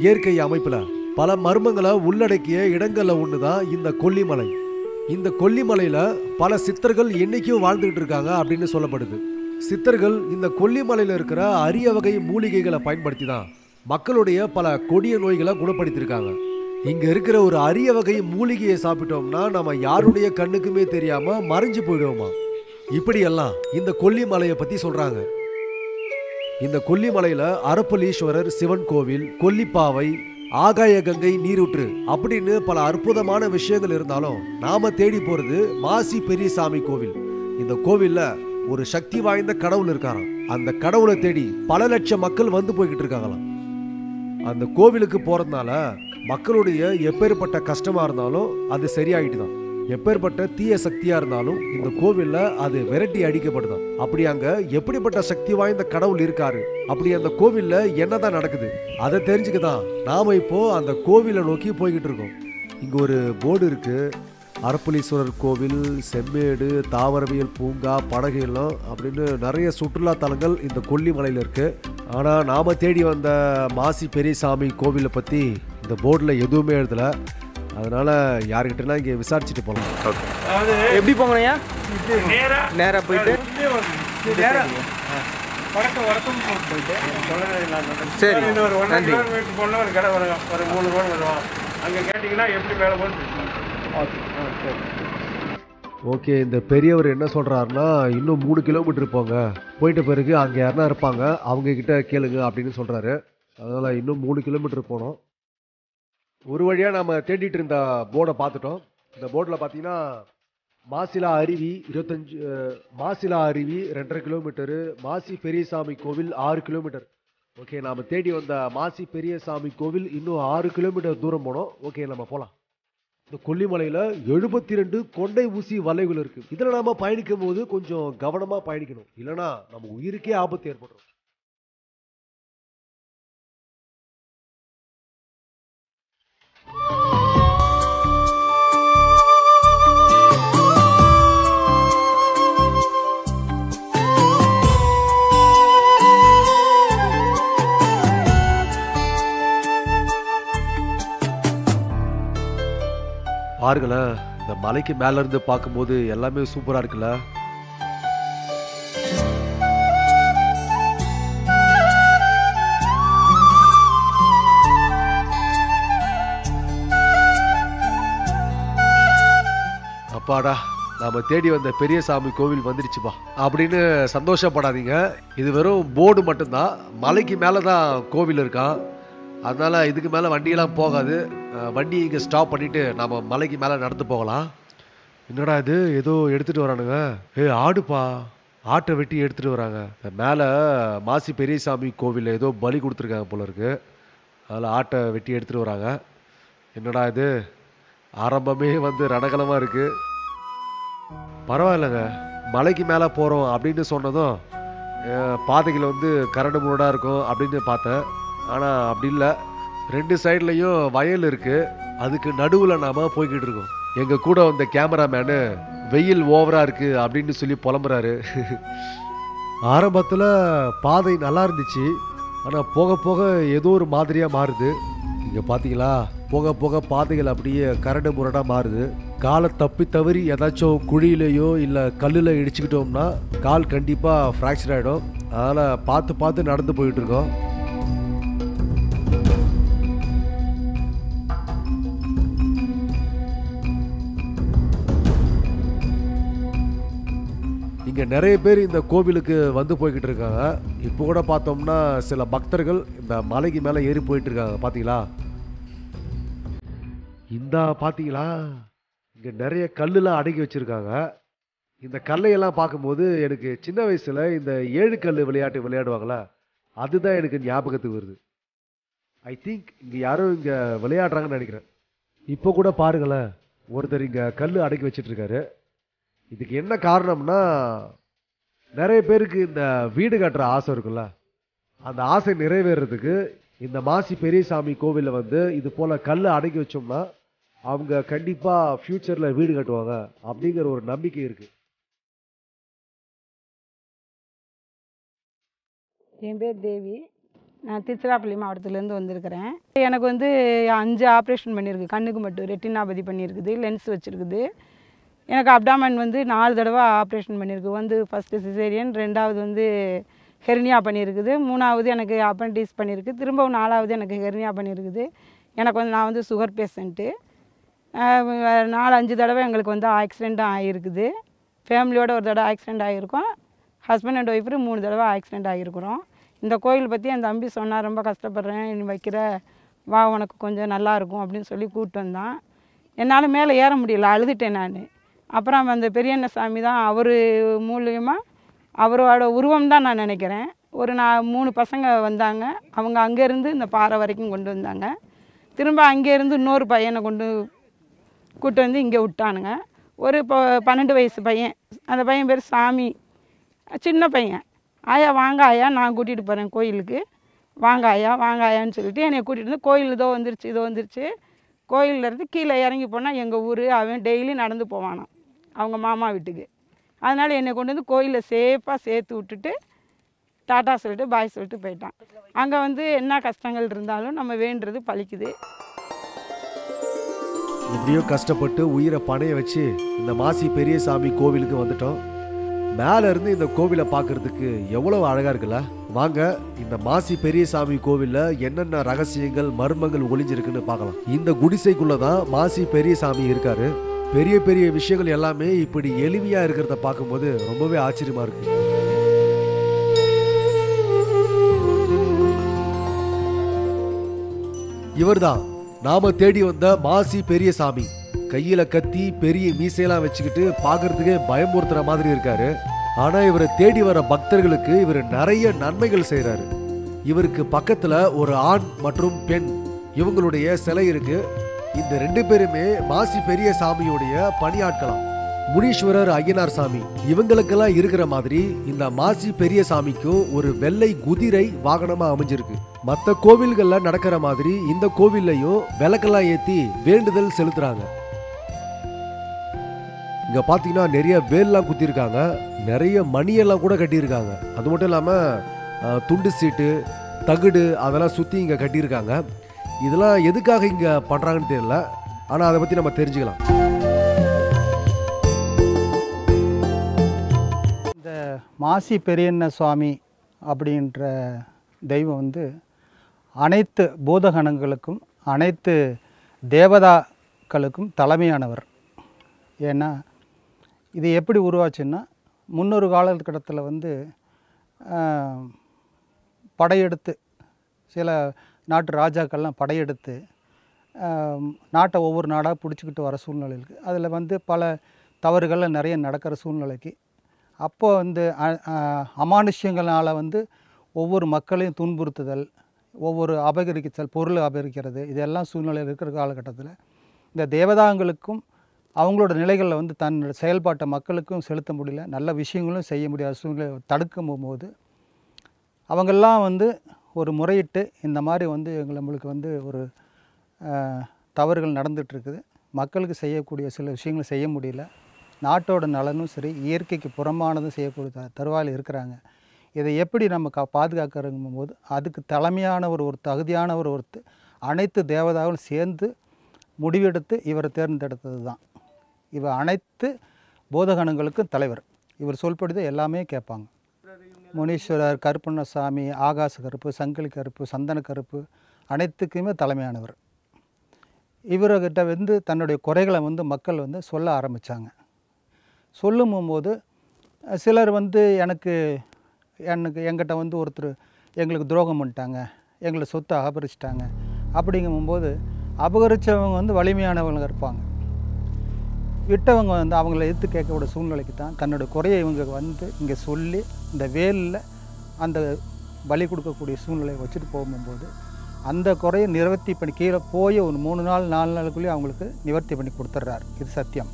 இயற்கை அமைப்புல பல மர்மங்களை உள்ளடக்கிய இடங்கள்ல ஒண்ணுதான் இந்த கொல்லிமலை இந்த கொல்லிமலையில பல சித்தர்கள் என்னைக்கும் வாழ்ந்துகிட்டு இருக்காங்க அப்படின்னு சொல்லப்படுது சித்தர்கள் இந்த கொல்லிமலையில இருக்கிற அரிய வகை மூலிகைகளை பயன்படுத்தி தான் மக்களுடைய பல கொடிய நோய்களை குணப்படுத்தியிருக்காங்க இங்க இருக்கிற ஒரு அரிய வகை மூலிகையை சாப்பிட்டோம்னா நம்ம யாருடைய கண்ணுக்குமே தெரியாம மறைஞ்சு போயிடுவோமா இப்படியெல்லாம் இந்த கொல்லிமலையை பத்தி சொல்றாங்க இந்த கொல்லிமலையில அரப்பலீஸ்வரர் சிவன் கோவில் கொல்லிப்பாவை ஆகாய கங்கை நீரூற்று அப்படின்னு பல அற்புதமான விஷயங்கள் இருந்தாலும் நாம தேடி போறது மாசி பெரியசாமி கோவில் இந்த கோவில்ல ஒரு சக்தி வாய்ந்த கடவுள் இருக்காராம் அந்த கடவுளை தேடி பல லட்சம் மக்கள் வந்து போய்கிட்டு இருக்காங்களாம் அந்த கோவிலுக்கு போறதுனால மக்களுடைய எப்பேற்பட்ட கஷ்டமா இருந்தாலும் அது சரியாயிட்டு தான் எப்பேற்பட்ட தீய சக்தியா இருந்தாலும் இந்த கோவில்ல அது விரட்டி அடிக்கப்படுதான் அப்படி அங்க எப்படிப்பட்ட சக்தி வாய்ந்த கடவுள் இருக்காரு அப்படி அந்த கோவில்ல என்னதான் நடக்குது அதை தெரிஞ்சுக்க தான் நாம இப்போ அந்த கோவிலை நோக்கி போய்கிட்டு இருக்கோம் இங்க ஒரு போர்டு இருக்கு அரப்புலீஸ்வரர் கோவில் செம்மேடு தாவரவியல் பூங்கா படகு இல்லம் அப்படின்னு நிறைய சுற்றுலா தலங்கள் இந்த கொல்லிமலையில் இருக்கு ஆனால் நாம தேடி வந்த மாசி பெரியசாமி கோவிலை பற்றி இந்த போர்டில் எதுவுமே எழுதல அதனால யாருக்கிட்டலாம் இங்கே விசாரிச்சுட்டு போகலாம் அதாவது எப்படி போங்கண்ணா நேரா நேரா போயிட்டு உள்ளே வந்து நேரா வடக்கு வடக்கும் போயிட்டு சரி, இந்த ஒரு ஒன்றரை நன்றி. கிலோமீட்டர் போனால் ஒரு கடை வரும் ஒரு மூணு ரோடு வரும் அங்கே கேட்டிங்கன்னா எப்படி மேலே போகணும் ஓகே இந்த பெரியவர் என்ன சொல்றாருன்னா இன்னும் மூணு கிலோமீட்டர் போங்க போயிட்ட பிறகு அங்கே யாருனா இருப்பாங்க அவங்க கிட்ட கேளுங்க அப்படின்னு சொல்றாரு அதனால இன்னும் மூணு கிலோமீட்டர் போனோம் ஒரு வழியா நாம தேடிட்டு இருந்த போர்டை பார்த்துட்டோம் இந்த போர்டில் பார்த்தீங்கன்னா மாசிலா அருவி இருபத்தஞ்சு அஹ், மாசிலா அருவி ரெண்டரை கிலோமீட்டரு மாசி பெரியசாமி கோவில் ஆறு கிலோமீட்டர் ஓகே நாம தேடி வந்த மாசி பெரியசாமி கோவில் இன்னும் ஆறு கிலோமீட்டர் தூரம் போனோம் ஓகே நம்ம போகலாம் இந்த கொல்லிமலையில எழுபத்தி ரெண்டு கொண்டை ஊசி வளைவுகள் இருக்கு இதுல நாம பயணிக்கும் போது கொஞ்சம் கவனமா பயணிக்கணும் இல்லனா நம்ம உயிருக்கே ஆபத்து ஏற்படும் பாருங்களேன் இந்த மலைக்கு மேல இருந்து பார்க்கும்போது எல்லாமே சூப்பரா இருக்குல்ல அப்பாடா நாம தேடி வந்த பெரியசாமி கோவில் வந்துடுச்சுப்பா அப்படின்னு சந்தோஷப்படாதீங்க இது வெறும் போர்டு மட்டும்தான் மலைக்கு மேலே தான் கோவில் இருக்கான் அதனால இதுக்கு மேலே வண்டியெல்லாம் போகாது அஹ் வண்டி இங்கே ஸ்டாப் பண்ணிட்டு நாம மலைக்கு மேலே நடந்து போகலாம் என்னடா இது ஏதோ எடுத்துட்டு வரானுங்க ஏய் ஆடுப்பா ஆட்டை வெட்டி எடுத்துட்டு வராங்க மேலே மாசி பெரியசாமி கோவிலில் ஏதோ பலி கொடுத்துருக்காங்க போல இருக்கு அதில் ஆட்டை வெட்டி எடுத்துட்டு வராங்க என்னடா இது ஆரம்பமே வந்து ரணகலமாக இருக்கு பரவாயில்லைங்க மலைக்கு மேலே போகிறோம் அப்படின்னு சொன்னதும் அஹ், பாதைகள் வந்து கரடு முரடாக இருக்கும் அப்படின்னு பார்த்தேன் ஆனால் அப்படி இல்லை ரெண்டு சைட்லேயும் வயல் இருக்கு அதுக்கு நடுவில் நாம போய்கிட்டு இருக்கோம் எங்கள் கூட வந்த கேமராமேனு வெயில் ஓவரா இருக்கு அப்படின்னு சொல்லி புலம்புறாரு ஆரம்பத்தில் பாதை நல்லா இருந்துச்சு ஆனால் போக போக ஏதோ ஒரு மாதிரியாக மாறுது இங்கே பார்த்தீங்களா போக போக பாதைகள் அப்படியே கரடு முரடாக மாறுது காலை தப்பி தவறி ஏதாச்சும் குழியிலையோ இல்லை கல்லில் இடிச்சுக்கிட்டோம்னா கால் கண்டிப்பாக ஃப்ராக்சர் ஆகிடும் அதனால் பார்த்து பார்த்து நடந்து போயிட்டு இருக்கோம் இங்க நிறைய பேர் இந்த கோவிலுக்கு வந்து போய்கிட்டு இருக்காங்க இப்போ கூட பார்த்தோம்னா சில பக்தர்கள் இந்த மலைக்கு மேலே ஏறி போயிட்டு இருக்காங்க பாத்தீங்களா இந்த பாத்தீங்களா இங்க நிறைய கல்லுலாம் அடக்கி வச்சிருக்காங்க இந்த கல்லையெல்லாம் பார்க்கும்போது எனக்கு சின்ன வயசுல இந்த ஏழு கல் விளையாட்டு விளையாடுவாங்களா அதுதான் எனக்கு ஞாபகத்துக்கு வருது ஐ திங்க் இங்க யாரும் இங்க விளையாடுறாங்கன்னு நினைக்கிறேன் இப்போ கூட பாருங்களேன் ஒருத்தர் இங்க கல் அடக்கி வச்சிட்டு இருக்காரு இதுக்கு என்ன காரணம்னா நிறைய பேருக்கு இந்த வீடு கட்டுற ஆசை இருக்குல்ல அந்த ஆசை நிறைவேறதுக்கு இந்த மாசி பெரியசாமி கோவிலில் வந்து இது போல கல் அடக்கி வச்சோம்னா அவங்க கண்டிப்பா ஃபியூச்சர்ல வீடு கட்டுவாங்க அப்படிங்கிற ஒரு நம்பிக்கை இருக்கு என் பேர் தேவி நான் திருச்சிராப்பள்ளி மாவட்டத்துலேருந்து வந்திருக்கிறேன் எனக்கு வந்து அஞ்சு ஆப்ரேஷன் பண்ணியிருக்கு கண்ணுக்கு மட்டும் ரெட்டினாபதி பண்ணியிருக்குது லென்ஸ் வச்சுருக்குது எனக்கு அப்டாமன் வந்து நாலு தடவை ஆப்ரேஷன் பண்ணியிருக்கு வந்து ஃபஸ்ட்டு சிசேரியன் ரெண்டாவது வந்து ஹெர்னியா பண்ணியிருக்குது மூணாவது எனக்கு அப்பண்டிஸ் பண்ணியிருக்கு திரும்பவும் நாலாவது எனக்கு ஹெர்னியா பண்ணியிருக்குது எனக்கு வந்து நான் வந்து சுகர் பேஷண்ட்டு நாலு அஞ்சு தடவை எங்களுக்கு வந்து ஆக்சிடெண்ட்டும் ஆகிருக்குது ஃபேமிலியோட ஒரு தடவை ஆக்சிடெண்ட் ஆகிருக்கோம் ஹஸ்பண்ட் அண்ட் ஒய்ஃபு மூணு தடவை ஆக்சிடெண்ட் ஆகிருக்கிறோம் இந்த கோயில் பற்றி என் தம்பி சொன்னான் ரொம்ப கஷ்டப்படுறேன் நீ வைக்கிற வா உனக்கு கொஞ்சம் நல்லா இருக்கும் அப்படின்னு சொல்லி கூப்பிட்டு வந்தான் என்னால் மேலே ஏற முடியல அழுதுட்டேன் நான் அப்புறம் அந்த பெரியண்ண சாமி தான் அவர் மூலியமாக அவரோட உருவம் தான் நான் நினைக்கிறேன் ஒரு நான் மூணு பசங்க வந்தாங்க அவங்க அங்கேருந்து இந்த பாறை வரைக்கும் கொண்டு வந்தாங்க திரும்ப அங்கேருந்து இன்னொரு பையனை கொண்டு கூட்டு வந்து இங்கே விட்டானுங்க ஒரு இப்போ பன்னெண்டு வயசு பையன் அந்த பையன் பேர் சாமி சின்ன பையன் ஆயா வாங்க ஆயா நான் கூட்டிகிட்டு போகிறேன் கோயிலுக்கு வாங்க ஆயா வாங்க ஆயான்னு சொல்லிட்டு என்னை கூட்டிகிட்டு வந்து கோயில் இதோ வந்துருச்சு இதோ வந்துருச்சு கோயில்ல இருந்து கீழே இறங்கி போனால் எங்கள் ஊர் அவன் டெய்லி நடந்து போவானாம் அவங்க மாமா வீட்டுக்கு அதனால் என்னை கொண்டு வந்து கோயிலில் சேஃபாக சேர்த்து விட்டுட்டு டாட்டா சொல்லிட்டு பாய் சொல்லிட்டு போயிட்டான் அங்கே வந்து என்ன கஷ்டங்கள் இருந்தாலும் நம்ம வேண்டுறது பலிக்குது எப்படியோ கஷ்டப்பட்டு உயிரை பணைய வச்சு இந்த மாசி பெரியசாமி கோவிலுக்கு வந்துட்டோம் மேல இருந்து இந்த கோவிலை பார்க்கிறதுக்கு எவ்வளவு அழகா இருக்குல்ல வாங்க இந்த மாசி பெரியசாமி கோவில்ல என்னென்ன ரகசியங்கள் மர்மங்கள் ஒளிஞ்சிருக்குன்னு பார்க்கலாம் இந்த குடிசைக்குள்ள தான் மாசி பெரியசாமி இருக்காரு பெரிய பெரிய விஷயங்கள் எல்லாமே இப்படி எளிமையா இருக்கிறத பார்க்கும்போது ரொம்பவே ஆச்சரியமா இருக்கு இவர்தான் நாம தேடி வந்த மாசி பெரியசாமி கையில கத்தி பெரிய மீசையெல்லாம் வச்சுக்கிட்டு பார்க்கறதுக்கே பயமுறுத்துற மாதிரி இருக்காரு ஆனா இவரை தேடி வர பக்தர்களுக்கு இவர் நிறைய நன்மைகள் செய்றாரு இவருக்கு பக்கத்துல ஒரு ஆண் மற்றும் பெண் இவங்களுடைய சிலை இருக்கு இந்த ரெண்டு பேருமே மாசி பெரிய சாமியுடைய பணியாட்களாம் முனீஸ்வரர் ஐயனார் சாமி இவங்களுக்கெல்லாம் இருக்கிற மாதிரி இந்த மாசி பெரிய சாமிக்கும் ஒரு வெள்ளை குதிரை வாகனமா அமைஞ்சிருக்கு மற்ற கோவில்கள்ல நடக்கிற மாதிரி இந்த கோவில்லையும் விளக்கெல்லாம் ஏத்தி வேண்டுதல் செலுத்துறாங்க இங்க பாத்தீங்கன்னா நிறைய வேல்லாம் குத்திருக்காங்க நிறைய மணியெல்லாம் கூட கட்டியிருக்காங்க அது மட்டும் இல்லாம அஹ், துண்டு சீட்டு தகுடு அதெல்லாம் சுத்தி இங்க கட்டியிருக்காங்க இதெல்லாம் எதுக்காக இங்க பண்றாங்கன்னு தெரியல ஆனா அதை பத்தி நம்ம தெரிஞ்சுக்கலாம் இந்த மாசி பெரியண்ண சுவாமி அப்படின்ற தெய்வம் வந்து அனைத்து பூதகணங்களுக்கும் அனைத்து தேவதாக்களுக்கும் தலைமையானவர் ஏன்னா இது எப்படி உருவாச்சுன்னா முன்னொரு காலகட்டத்தில் வந்து ஆஹ், படையெடுத்து சில நாட்டு ராஜாக்கள்லாம் படையெடுத்து ஆஹ், நாட்டை ஒவ்வொரு நாடாக பிடிச்சிக்கிட்டு வர சூழ்நிலை இருக்குது அதில் வந்து பல தவறுகள் நிறைய நடக்கிற சூழ்நிலைக்கு அப்போ வந்து அ- அ- அமானுஷ்யங்களால் வந்து ஒவ்வொரு மக்களையும் துன்புறுத்துதல் ஒவ்வொரு அபகரித்தல் பொருள் அபகரிக்கிறது இதெல்லாம் சூழ்நிலையில் இருக்கிற காலகட்டத்தில் இந்த தேவதாங்களுக்கும் அவங்களோட நிலைகளில் வந்து தன் செயல்பாட்டை மக்களுக்கும் செலுத்த முடியல நல்ல விஷயங்களும் செய்ய முடியாத சூழ்நிலை தடுக்கும் போது அவங்கெல்லாம் வந்து ஒரு முறையிட்டு இந்த மாதிரி வந்து எங்களை நம்மளுக்கு வந்து ஒரு அஹ், தவறுகள் நடந்துகிட்ருக்குது மக்களுக்கு செய்யக்கூடிய சில விஷயங்களை செய்ய முடியல நாட்டோட நலனும் சரி இயற்கைக்கு புறம்பானதும் செய்யக்கூடிய த- தருவாயில் இருக்கிறாங்க இதை எப்படி நம்ம கா பாதுகாக்கிறங்கும் போது அதுக்கு தலைமையான ஒரு ஒரு தகுதியானவர் ஒருத்தர் அனைத்து தேவதாவும் சேர்ந்து முடிவெடுத்து இவரை தேர்ந்தெடுத்தது தான் இவர் அனைத்து போதகணங்களுக்கும் தலைவர் இவர் சொல்படிதான் எல்லாமே கேட்பாங்க முனீஸ்வரர் கருப்பண்ணசாமி ஆகாச கருப்பு சங்கிலி கருப்பு சந்தன கருப்பு அனைத்துக்குமே தலைமையானவர் இவர்கிட்ட வந்து தன்னுடைய குறைகளை வந்து மக்கள் வந்து சொல்ல ஆரம்பித்தாங்க சொல்லும் போது அஹ், சிலர் வந்து எனக்கு எனக்கு என்கிட்ட வந்து ஒருத்தர் எங்களுக்கு துரோகம் பண்ணிட்டாங்க எங்களை சொத்தை அபகரிச்சிட்டாங்க அப்படிங்கும்போது அபகரித்தவங்க வந்து வலிமையானவங்க இருப்பாங்க விட்டவங்க வந்து அவங்கள எதிர்த்து கேட்கக்கூடிய சூழ்நிலைக்கு தான் தன்னோட குறையை இவங்க வந்து இங்கே சொல்லி இந்த வேலில் அந்த பலி கொடுக்கக்கூடிய சூழ்நிலையை வச்சுட்டு போகும்போது அந்த குறையை நிவர்த்தி பண்ணி கீழே போய் ஒரு மூணு நாள் நாலு நாளுக்குள்ளேயே அவங்களுக்கு நிவர்த்தி பண்ணி கொடுத்துட்றாரு இது சத்தியம்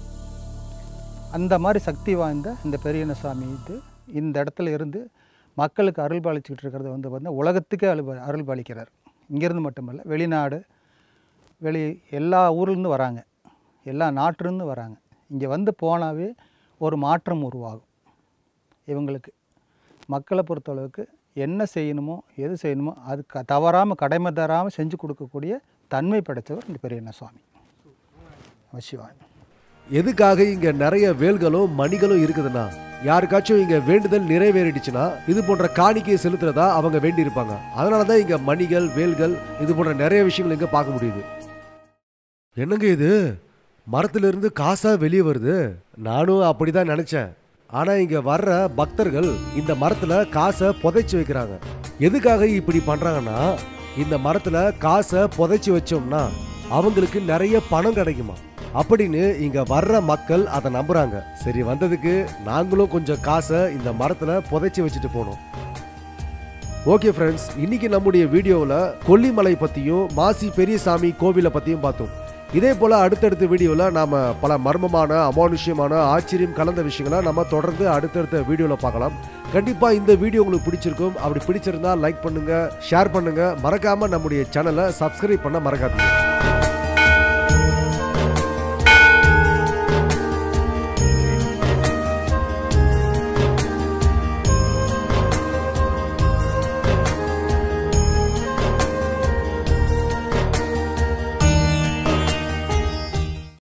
அந்த மாதிரி சக்தி வாய்ந்த இந்த பெரியண்ண சாமி இது இந்த இடத்துல இருந்து மக்களுக்கு அருள் பாலிச்சுக்கிட்டு இருக்கிறது வந்து வந்து உலகத்துக்கே அருள் அருள் பாலிக்கிறார் இங்கேருந்து மட்டுமல்ல வெளிநாடு வெளி எல்லா ஊர்லேருந்து வராங்க எல்லா நாட்டிலேருந்து வராங்க இங்கே வந்து போனாவே ஒரு மாற்றம் உருவாகும் இவங்களுக்கு மக்களை பொறுத்தளவுக்கு என்ன செய்யணுமோ எது செய்யணுமோ அது க தவறாமல் கடமை தராமல் செஞ்சு கொடுக்கக்கூடிய தன்மை படைத்தவர் இந்த பெரியண்ண சுவாமி சிவாய் எதுக்காக இங்க நிறைய வேல்களும் மணிகளும் இருக்குதுன்னா யாருக்காச்சும் இங்க வேண்டுதல் நிறைவேறிடுச்சுன்னா இது போன்ற காணிக்கையை செலுத்துறதா அவங்க வேண்டி இருப்பாங்க அதனாலதான் இங்க மணிகள் வேல்கள் இது போன்ற நிறைய விஷயங்கள் இங்க பார்க்க முடியுது என்னங்க இது மரத்துல இருந்து காசா வெளியே வருது நானும் அப்படிதான் நினைச்சேன் ஆனா இங்க வர்ற பக்தர்கள் இந்த மரத்துல காசை புதைச்சு வைக்கிறாங்க எதுக்காக இப்படி பண்றாங்கன்னா இந்த மரத்துல காசை புதைச்சு வச்சோம்னா அவங்களுக்கு நிறைய பணம் கிடைக்குமா அப்படின்னு இங்க வர்ற மக்கள் அதை நம்புறாங்க சரி வந்ததுக்கு நாங்களும் கொஞ்சம் காசை இந்த மரத்துல புதைச்சு வச்சுட்டு போனோம் ஓகே ஃப்ரெண்ட்ஸ் இன்னைக்கு நம்முடைய வீடியோவில் கொல்லிமலை பற்றியும் மாசி பெரியசாமி கோவிலை பற்றியும் பார்த்தோம் இதே போல் அடுத்தடுத்த வீடியோவில் நாம் பல மர்மமான அமானுஷ்யமான ஆச்சரியம் கலந்த விஷயங்களை நம்ம தொடர்ந்து அடுத்தடுத்த வீடியோவில் பார்க்கலாம் கண்டிப்பாக இந்த வீடியோ உங்களுக்கு பிடிச்சிருக்கும் அப்படி பிடிச்சிருந்தா லைக் பண்ணுங்கள் ஷேர் பண்ணுங்கள் மறக்காமல் நம்முடைய சேனலை சப்ஸ்கிரைப் பண்ண மறக்காதீங்க